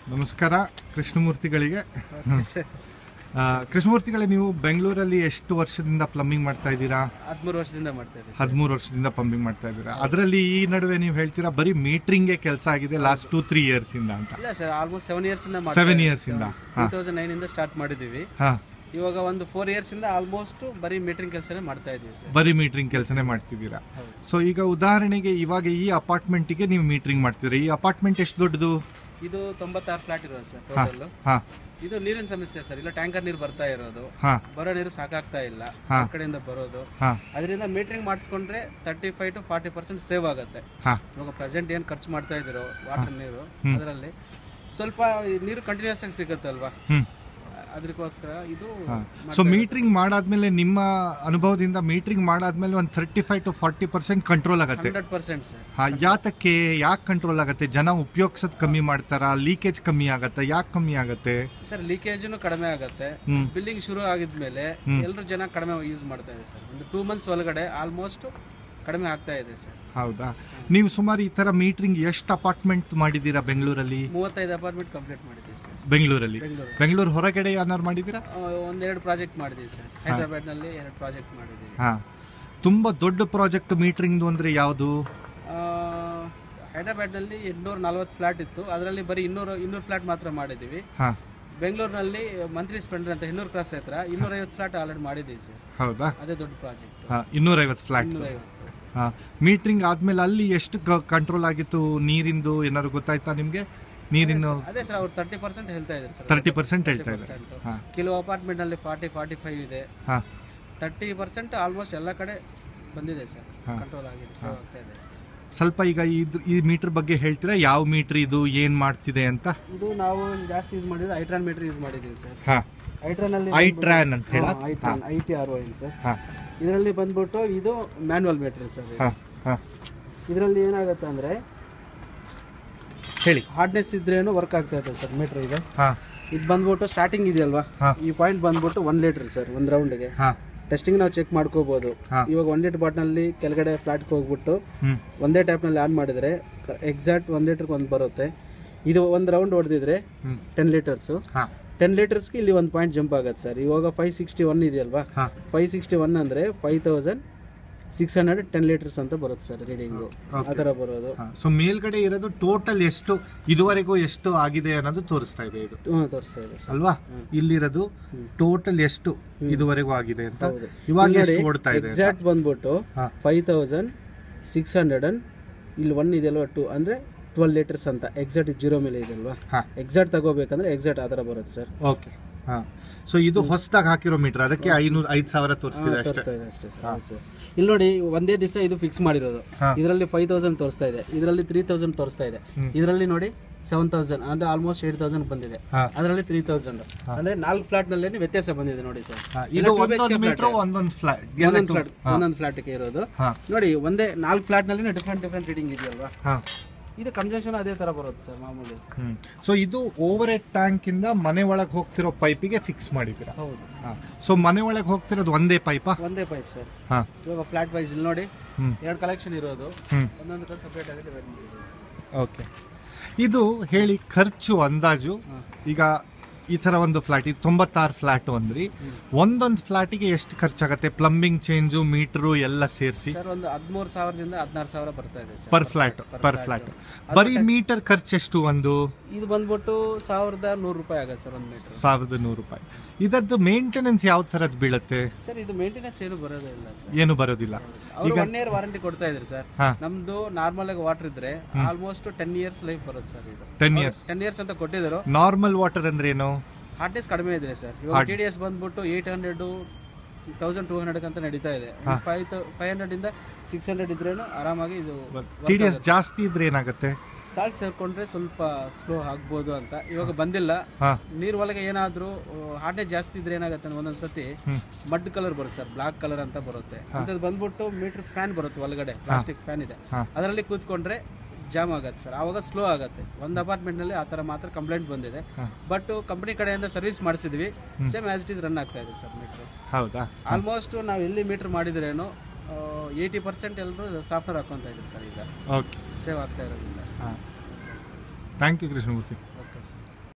ನಮಸ್ಕಾರ ಕೃಷ್ಣಮೂರ್ತಿಗಳಿಗೆ ಆ, ಕೃಷ್ಣಮೂರ್ತಿಗಳೇ ನೀವು ಬೆಂಗಳೂರಲ್ಲಿ ಎಷ್ಟು ವರ್ಷದಿಂದ ಪ್ಲಂಬಿಂಗ್ ಮಾಡ್ತಾ ಇದ್ದೀರಾ ಹದಿಮೂರು ವರ್ಷದಿಂದ ಮಾಡ್ತಾ ಇದ್ದೀವಿ ಸರ್. ಹದಿಮೂರು ವರ್ಷದಿಂದ ಪ್ಲಂಬಿಂಗ್ ಮಾಡ್ತಾ ಇದ್ದೀರಾ ಅದರಲ್ಲಿ ಈ ನಡುವೆ ನೀವು ಹೇಳ್ತೀರಾ ಬರೀ ಮೀಟ್ರಿಂಗ್ಗೆ ಕೆಲಸ ಆಗಿದೆ ಲಾಸ್ಟ್ ಟೂ ತ್ರೀ ಇಯರ್ಸ್ ಇಂದ ಅಂತ ಇಲ್ಲ ಸರ್ ಆಲ್ಮೋಸ್ಟ್ ಸೆವೆನ್ ಇಯರ್ಸ್ ಇಂದ Seven years ಇಂದ? ಟೂ ತೌಸಂಡ್ ನೈನ್ ಇಂದ ಸ್ಟಾರ್ಟ್ ಮಾಡಿದೀವಿ ಹಾ ಇವಾಗ ಒಂದು ಫೋರ್ ಇಯರ್ಸ್ ಇಂದ ಆಲ್ಮೋಸ್ಟ್ ಬರೀ ಮೀಟರಿಂಗ್ ಕೆಲಸನೇ ಮಾಡ್ತಾ ಇದೀವಿ ಸರ್ ಬರೀ ಮೀಟ್ರಿಂಗ್ ಕೆಲಸನೇ ಮಾಡ್ತಿದ್ದೀರಾ ಹೌದು. ಸೊ ಈಗ ಉದಾಹರಣೆಗೆ ಇವಾಗ ಈ ಅಪಾರ್ಟ್ಮೆಂಟಿಗೆ ನೀವು ಮೀಟ್ರಿಂಗ್ ಮಾಡ್ತಿದ್ದೀರಾ ಈ ಅಪಾರ್ಟ್ಮೆಂಟ್ ಎಷ್ಟು ದೊಡ್ಡದು ಇದು ತೊಂಬತ್ತಾರು ಫ್ಲಾಟ್ ಇರೋದು ಸರ್ ಹಾ ಟೋಟಲ್ ಹಾ ಇದು ನೀರಿನ ಸಮಸ್ಯೆ ಸರ್ ಇಲ್ಲ ಟ್ಯಾಂಕರ್ ನೀರು ಬರ್ತಾ ಇರೋದು ಹಾ ಬರೋ ನೀರು ಸಾಕಾಗ್ತಾ ಇಲ್ಲ ಹಾ. ಆ ಕಡೆಯಿಂದ ಬರೋದು ಹಾ ಅದರಿಂದ ಮೀಟರಿಂಗ್ ಮಾಡಿಸ್ಕೊಂಡ್ರೆ thirty five to forty percent save ಆಗುತ್ತೆ ಹಾ ಇವಾಗ ಪ್ರೆಸೆಂಟ್ ಏನು ಖರ್ಚು ಮಾಡ್ತಾ ಇದ್ದೀರೋ ವಾಟರ್ ನೀರು ಅದರಲ್ಲಿ ಸ್ವಲ್ಪ ಈ ನೀರು ಕಂಟಿನ್ಯೂಸ್ ಆಗಿ ಸಿಗುತ್ತಲ್ವಾ ಹ್ಮ್ ಅದಕ್ಕೋಸ್ಕರ ಇದು ಸೊ ಮೀಟ್ರಿಂಗ್ ಮಾಡಾದ್ಮೇಲೆ ನಿಮ್ಮ ಅನುಭವದಿಂದ ಮೀಟ್ರಿಂಗ್ ಮಾಡಾದ್ಮೇಲೆ ಒಂದು thirty five to forty percent control ಆಗತ್ತೆ ಹಂಡ್ರೆಡ್ ಪರ್ಸೆಂಟ್ ಸರ್ ಹಾ, ಯಾತಕ್ಕೆ ಯಾಕೆ ಕಂಟ್ರೋಲ್ ಆಗತ್ತೆ ಜನ ಉಪಯೋಗಿಸೋದ್ ಕಮ್ಮಿ ಮಾಡ್ತಾರಾ ಲೀಕೇಜ್ ಕಮ್ಮಿ ಆಗತ್ತಾ ಯಾಕೆ ಕಮ್ಮಿ ಆಗತ್ತೆ ಸರ್ ಲೀಕೇಜ್ನು ಕಡಿಮೆ ಆಗುತ್ತೆ ಹ್ಮ್ ಬಿಲ್ಲಿಂಗ್ ಶುರು ಆಗಿದ್ಮೇಲೆ ಎಲ್ಲರೂ ಜನ ಕಡಿಮೆ ಯೂಸ್ ಮಾಡ್ತಾ ಇದೆ ಸರ್ ಒಂದು ಟೂ ಮಂತ್ಸ್ ಒಳಗಡೆ ಆಲ್ಮೋಸ್ಟ್ ಕಡಿಮೆ ಆಗ್ತಾ ಇದೆ ಸರ್ ಹೌದಾ ನೀವು ಸುಮಾರು ಈ ತರ ಮೀಟ್ರಿಂಗ್ ಎಷ್ಟು ಅಪಾರ್ಟ್ಮೆಂಟ್ ಮಾಡಿದ್ದೀರಾ ಬೆಂಗಳೂರಲ್ಲಿ ಮೂವತ್ತೈದು ಅಪಾರ್ಟ್ಮೆಂಟ್ ಕಂಪ್ಲೀಟ್ ಮಾಡಿದ್ದೀವಿ ಸರ್ ಬೆಂಗಳೂರಲ್ಲಿ ಬೆಂಗಳೂರು ಬೆಂಗಳೂರು ಹೊರಗಡೆ ಏನಾರು ಮಾಡಿದ್ದೀರಾ ಆ, ಒಂದೆರಡು ಪ್ರಾಜೆಕ್ಟ್ ಮಾಡಿದ್ದೀವಿ ಸರ್ ಹೈದ್ರಾಬಾದ್ನಲ್ಲಿ ಎರಡು ಪ್ರಾಜೆಕ್ಟ್ ಮಾಡಿದ್ದೀವಿ ಹಾ ತುಂಬಾ ದೊಡ್ಡ ಪ್ರಾಜೆಕ್ಟ್ ಮೀಟ್ರಿಂಗ್ ಅಂದ್ರೆ ಯಾವುದು ಆ, ಹೈದ್ರಾಬಾದ್ನಲ್ಲಿ ಎಂಟುನೂರ ನಲ್ವತ್ತು ಫ್ಲಾಟ್ ಇತ್ತು ಅದರಲ್ಲಿ ಬರೀ ಇನ್ನೂರು ಇನ್ನೂರು ಫ್ಲಾಟ್ ಮಾತ್ರ ಮಾಡಿದ್ದೀವಿ ಹಾ ಬೆಂಗಳೂರಿನಲ್ಲಿ ಮಂತ್ರಿ ಸ್ಪೆಂಡರ್ ಅಂತ ಇನ್ನೂರು ಕ್ರಾಸ್ ಹತ್ರ ಇನ್ನೂರೈವತ್ತು ಫ್ಲಾಟ್ ಆಲ್ರೆಡಿ ಮಾಡಿದ್ದೀವಿ ಸರ್ ಹೌದಾ ಅದೇ ದೊಡ್ಡ ಪ್ರಾಜೆಕ್ಟ್ ಹಾ ಇನ್ನೂರೈವತ್ತು ಫ್ಲಾಟ್ ಇನ್ನೂರೈವತ್ತು ಹಾ ಮೀಟ್ರಿಂಗ್ ಆದ್ಮೇಲೆ ಅಲ್ಲಿ ಎಷ್ಟು ಕಂಟ್ರೋಲ್ ಆಗಿತ್ತು ನೀರಿಂದು ಏನಾದ್ರು ಗೊತ್ತಾಯ್ತಾ ನಿಮ್ಗೆ ನೀರಿನ ಅದೇ ಸರ್ ಅವ್ರು ತರ್ಟಿ ಪರ್ಸೆಂಟ್ ಹೇಳ್ತಾ ಇದ್ದಾರೆ ಸರ್ ತರ್ಟಿ ಪರ್ಸೆಂಟ್ ಹೇಳ್ತಾ ಇದ್ದಾರೆ ಪರ್ಸೆಂಟ್ ಹಾ ಕೆಲವು ಅಪಾರ್ಟ್ಮೆಂಟ್ ನಲ್ಲಿ ಫಾರ್ಟಿ ಫಾರ್ಟಿ ಫೈವ್ ಇದೆ ಹಾ ತರ್ಟಿ ಪರ್ಸೆಂಟ್ ಆಲ್ಮೋಸ್ಟ್ ಎಲ್ಲ ಕಡೆ ಬಂದಿದೆ ಸರ್ ಹಾ. ಕಂಟ್ರೋಲ್ ಆಗಿದೆ ಸೇವ್ ಆಗ್ತಾ ಇದೆ ಸರ್ ಸ್ವಲ್ಪ ಈಗ ಇದ್ ಈ ಮೀಟರ್ ಬಗ್ಗೆ ಹೇಳ್ತೀರಾ ಯಾವ ಮೀಟರ್ ಇದು ಏನ್ ಮಾಡ್ತಿದೆ ಅಂತ ಇದು ನಾವು ಜಾಸ್ತಿ ಯೂಸ್ ಮಾಡಿದ್ದು ಐಟ್ರಾನ್ ಮೀಟರ್ ಯೂಸ್ ಮಾಡಿದ್ದೀವಿ ಸರ್ ಹಾ ಐಟ್ರಾನ್ ಅಲ್ಲಿ ಐ ಟ್ರ್ಯಾನ್ ಅಂತ ಹೇಳ Itron I T R N sir ಹಾ ಇದರಲ್ಲಿ ಬಂದ್ಬಿಟ್ಟು ಇದು ಮ್ಯಾನ್ಯುವಲ್ ಮೀಟರ್ ಸರ್ ಹಾ ಹಾ ಇದರಲ್ಲಿ ಏನಾಗುತ್ತೆ ಅಂದ್ರೆ ಹೇಳಿ ಹಾರ್ಡ್ನೆಸ್ ಇದ್ರೇನು ವರ್ಕ್ ಆಗ್ತಾ ಇದೆ ಸರ್ ಮೀಟರ್ ಇದೆ ಹಾ ಇದು ಬಂದ್ಬಿಟ್ಟು ಸ್ಟಾರ್ಟಿಂಗ್ ಇದೆಯಲ್ವಾ ಹಾ. ಈ ಪಾಯಿಂಟ್ ಬಂದ್ಬಿಟ್ಟು ಒನ್ ಲೀಟರ್ ಸರ್ ಒಂದು ರೌಂಡ್ಗೆ ಹಾ ಟೆಸ್ಟಿಂಗ್ ನಾವು ಚೆಕ್ ಮಾಡ್ಕೋಬಹುದು ಹಾ. ಇವಾಗ ಒನ್ ಲೀಟರ್ ಬಾಟ್ನಲ್ಲಿ ಕೆಳಗಡೆ ಫ್ಲಾಟ್ಗೆ ಹೋಗ್ಬಿಟ್ಟು ಹ್ಮ್ ಒಂದೇ ಟ್ಯಾಪ್ನಲ್ಲಿ ಆನ್ ಮಾಡಿದರೆ ಎಕ್ಸಾಕ್ಟ್ ಒಂದು ಲೀಟರ್ಗೆ ಒಂದು ಬರುತ್ತೆ ಇದು ಒಂದು ರೌಂಡ್ ಹೊಡೆದಿದ್ರೆ ಹ್ಮ್ ಟೆನ್ ಲೀಟರ್ಸು ಹಾ ಟೆನ್ ಲೀಟರ್ಸ್ಗೆ ಇಲ್ಲಿ ಒಂದು ಪಾಯಿಂಟ್ ಜಂಪ್ ಆಗುತ್ತೆ ಸರ್ ಇವಾಗ ಫೈವ್ ಸಿಕ್ಸ್ಟಿ ಒನ್ ಇದೆಯಲ್ವಾ ಹಾ ಫೈವ್ ಸಿಕ್ಸ್ಟಿ ಒನ್ ಅಂದರೆ five thousand six hundred ten litres ಅಂತ ಬರುತ್ತೆ ಸರ್ ರೀಡಿಂಗು ಆ ಥರ ಬರೋದು ಸೊ ಮೇಲ್ಗಡೆ ಇರೋದು ಟೋಟಲ್ ಎಷ್ಟು ಇದುವರೆಗೂ ಎಷ್ಟು ಆಗಿದೆ ಅನ್ನೋದು ತೋರಿಸ್ತಾ ಇದೆ ಇದು ಹ್ಞೂ ತೋರಿಸ್ತಾ ಇದೆ ಸರ್ ಅಲ್ವಾ ಇಲ್ಲಿರೋದು ಟೋಟಲ್ ಎಷ್ಟು ಇದುವರೆಗೂ ಆಗಿದೆ ಅಂತ ಹೌದು. ಇವಾಗ ಎಷ್ಟು ಓಡ್ತಾ ಇದೆ ಅಂತ. ಎಕ್ಸಾಕ್ಟ್ ಬಂದ್ಬಿಟ್ಟು ಹಾ. Five thousand six hundred and ಇಲ್ಲಿ ಒನ್ ಇದೆಯಲ್ವಾ ಟು ಅಂದರೆ ಟ್ವೆಲ್ ಲೀಟರ್ಸ್ ಅಂತ ಎಕ್ಸಾಕ್ಟ್ ಜೀರೋ ಮೇಲೆ ಇದೆಯಲ್ವಾ ಹಾ ಎಕ್ಸಾಕ್ಟ್ ತಗೋಬೇಕಂದ್ರೆ ಎಕ್ಸಾಕ್ಟ್ ಆ ಥರ ಬರುತ್ತೆ ಸರ್ ಓಕೆ ಹಾ ಸೊ ಇದು ಹೊಸದಾಗಿ ಹಾಕಿರೋ ಮೀಟರ್ ಅದಕ್ಕೆ ಐನೂರು ಐದು ಸಾವಿರ ತೋರಿಸ್ತಿದೆ ಅಷ್ಟೇ ತೋರಿಸ್ತಾ ಇದೆ ಅಷ್ಟೇ ಸರ್ ಹೌದು ಸರ್ ಇಲ್ಲಿ ನೋಡಿ ಒಂದೇ ದಿವಸ ಇದು ಫಿಕ್ಸ್ ಮಾಡಿರೋದು ಹಾ. ಇದರಲ್ಲಿ ಫೈವ್ ತೌಸಂಡ್ ತೋರಿಸ್ತಾ ಇದೆ ಇದರಲ್ಲಿ ತ್ರೀ ತೌಸಂಡ್ ತೋರಿಸ್ತಾ ಇದೆ ಇದರಲ್ಲಿ ನೋಡಿ ಸೆವೆನ್ ತೌಸಂಡ್ ಅಂದ್ರೆ ಆಲ್ಮೋಸ್ಟ್ ಏಟ್ ತೌಸಂಡ್ ಬಂದಿದೆ ಹಾ. ಅದರಲ್ಲಿ ತ್ರೀ ತೌಸಂಡ್ ಅಂದ್ರೆ ನಾಲ್ಕು ಫ್ಲಾಟ್ ನಲ್ಲಿ ವ್ಯತ್ಯಾಸ ಬಂದಿದೆ ನೋಡಿ ಸರ್ ಹಾ, ಇದು ಒಂದೊಂದು ಮೀಟರ್ ಒಂದೊಂದು ಫ್ಲಾಟ್ ಒಂದೊಂದು ಫ್ಲಾಟ್ ಒಂದೊಂದು ಫ್ಲಾಟ್ಗೆ ಇರೋದು ಹಾ ನೋಡಿ ಒಂದೇ ನಾಲ್ಕು ಫ್ಲಾಟ್ ನಲ್ಲಿ ಡಿಫ್ರೆಂಟ್ ಡಿಫ್ರೆಂಟ್ ರೀಡಿಂಗ್ ಇದೆಯಲ್ವಾ ಹಾ ಇದು ಕಂಜಂಕ್ಷನ್ ಅದೇ ತರ ಬರುತ್ತೆ ಸರ್ ಮಾಮೂಲಿ ಹ್ಮ್ ಸೊ ಇದು ಓವರ್ ಹೆಡ್ ಟ್ಯಾಂಕ್ ಇಂದ ಮನೆ ಒಳಗೆ ಹೋಗ್ತಿರೋ ಪೈಪಿಗೆ ಫಿಕ್ಸ್ ಮಾಡಿದ್ದೀರಾ ಹೌದು ಸೊ ಮನೆ ಒಳಗೆ ಹೋಗ್ತಿರೋದು ಒಂದೇ ಪೈಪಾ ಒಂದೇ ಪೈಪ್ ಸರ್ ಹಾ ಇವಾಗ ಫ್ಲಾಟ್ ವೈಸ್ ಇಲ್ಲಿ ನೋಡಿ ಹ್ಮ್ ಎರಡು ಕಲೆಕ್ಷನ್ ಇರೋದು ಹ್ಮ್ ಒಂದೊಂದು ಸಪ್ರೇಟ್ ಆಗಿ ಡಿವೈಡ್ ಮಾಡಿದ್ದೀವಿ ಸರ್ ಓಕೆ ಇದು ಹೇಳಿ ಖರ್ಚು ಅಂದಾಜು ಹಾ. ಈಗ ಈ ತರ ಒಂದು ಫ್ಲಾಟ್ ಇದು ತೊಂಬತ್ತಾರು ಫ್ಲಾಟ್ ಅಂದ್ರಿ ಒಂದೊಂದು ಫ್ಲಾಟಿಗೆ ಎಷ್ಟು ಖರ್ಚಾಗತ್ತೆ ಪ್ಲಂಬಿಂಗ್ ಚೇಂಜು ಮೀಟರು ಎಲ್ಲ ಸೇರಿಸಿ ಸರ್ ಒಂದು ಹದಿಮೂರು ಸಾವಿರದಿಂದ ಹದಿನಾರು ಸಾವಿರ ಬರ್ತಾ ಇದೆ sir per flat per flat ಬರೀ ಮೀಟರ್ ಖರ್ಚು ಎಷ್ಟು ಒಂದು ಇದು ಬಂದ್ಬಿಟ್ಟು ಸಾವಿರದ ನೂರು ರೂಪಾಯಿ ಆಗುತ್ತೆ ಸರ್ ಒಂದು ಮೀಟರ್ ಸಾವಿರದ ನೂರು ರೂಪಾಯಿ ಇದದ್ದು ಮೇಂಟೆನೆನ್ಸ್ ಯಾವ ಥರದ್ದು ಬೀಳುತ್ತೆ ಸರ್ ಇದು ಮೇಂಟೆನೆನ್ಸ್ ಏನು ಬರೋದೇ ಇಲ್ಲ ಸರ್ ಏನು ಬರೋದಿಲ್ಲ ಅವರು ಒನ್ ಇಯರ್ ವಾರಂಟಿ ಕೊಡ್ತಾ ಇದ್ರಿ ಸರ್ ಹಾ ನಮ್ದು ನಾರ್ಮಲ್ ಆಗಿ ವಾಟರ್ ಇದ್ರೆ ಆಲ್ಮೋಸ್ಟ್ ಟೆನ್ ಇಯರ್ಸ್ ಲೈಫ್ ಬರುತ್ತೆ ಸರ್ ಇದು ಟೆನ್ ಇಯರ್ಸ್ ಟೆನ್ ಇಯರ್ಸ್ ಅಂತ ಕೊಟ್ಟಿದ್ರು ನಾರ್ಮಲ್ ವಾಟರ್ ಅಂದ್ರೆ ಏನು ಹಾರ್ಡ್ನೆಸ್ ಕಡಿಮೆ ಇದೆ ಸರ್ ಇವಾಗ ಟಿ ಡಿ ಎಸ್ ಬಂದ್ಬಿಟ್ಟು eight hundred thousand two hundred ಅಂತ ನಡೀತಾ ಇದೆ ಫೈವ್ ಫೈವ್ ಹಂಡ್ರೆಡ್ ಇಂದ ಸಿಕ್ಸ್ ಹಂಡ್ರೆಡ್ ಇದ್ರೇನು ಆರಾಮಾಗಿ ಇದು ಟಿ ಡಿ ಎಸ್ ಜಾಸ್ತಿ ಇದ್ರೆ ಏನಾಗುತ್ತೆ ಸಾಲ್ಟ್ ಸೇರ್ಕೊಂಡ್ರೆ ಸ್ವಲ್ಪ ಸ್ಲೋ ಆಗ್ಬೋದು ಅಂತ ಇವಾಗ ಬಂದಿಲ್ಲ ಹಾ ನೀರ್ ಒಳಗೆ ಏನಾದ್ರೂ ಹಾರ್ಡ್ನೆಸ್ ಜಾಸ್ತಿ ಇದ್ರೆ ಏನಾಗುತ್ತೆ ಅಂದ್ರೆ ಒಂದೊಂದ್ ಸತಿ ಹ್ಮ್. ಮಡ್ ಕಲರ್ ಬರುತ್ತೆ ಸರ್ ಬ್ಲಾಕ್ ಕಲರ್ ಅಂತ ಬರುತ್ತೆ ಅಂತದ್ ಬಂದ್ಬಿಟ್ಟು ಮೀಟರ್ ಫ್ಯಾನ್ ಬರುತ್ತೆ ಒಳಗಡೆ ಪ್ಲಾಸ್ಟಿಕ್ ಫ್ಯಾನ್ ಇದೆ ಹಾ. ಅದರಲ್ಲಿ ಕೂತ್ಕೊಂಡ್ರೆ ಜಾಮ್ ಆಗತ್ತೆ ಸರ್ ಆವಾಗ ಸ್ಲೋ ಆಗುತ್ತೆ ಒಂದು ಅಪಾರ್ಟ್ಮೆಂಟ್ ನಲ್ಲಿ ಆ ತರ ಮಾತ್ರ ಕಂಪ್ಲೇಂಟ್ ಬಂದಿದೆ ಹಾ. ಬಟ್ ಕಂಪನಿ ಕಡೆಯಿಂದ ಸರ್ವಿಸ್ ಮಾಡಿಸಿದ್ವಿ same as it is run ಆಗ್ತಾ ಇದೆ ಸರ್ ಮೀಟರ್ ಹೌದಾ ಆಲ್ಮೋಸ್ಟ್ ನಾವು ಎಲ್ಲಿ ಮೀಟರ್ ಮಾಡಿದ್ರೇನು ಏಯ್ಟಿ ಪರ್ಸೆಂಟ್ ಎಲ್ಲರೂ ಸಾಫ್ಟ್ವೇರ್ ಹಾಕೊಂತ ಇದ್ದೀವಿ ಸರ್ ಈಗ ಓಕೆ ಸೇವ್ ಆಗ್ತಾ ಇರೋದ್ರಿಂದ ಹಾಂ ಥ್ಯಾಂಕ್ ಯು ಕೃಷ್ಣಮೂರ್ತಿ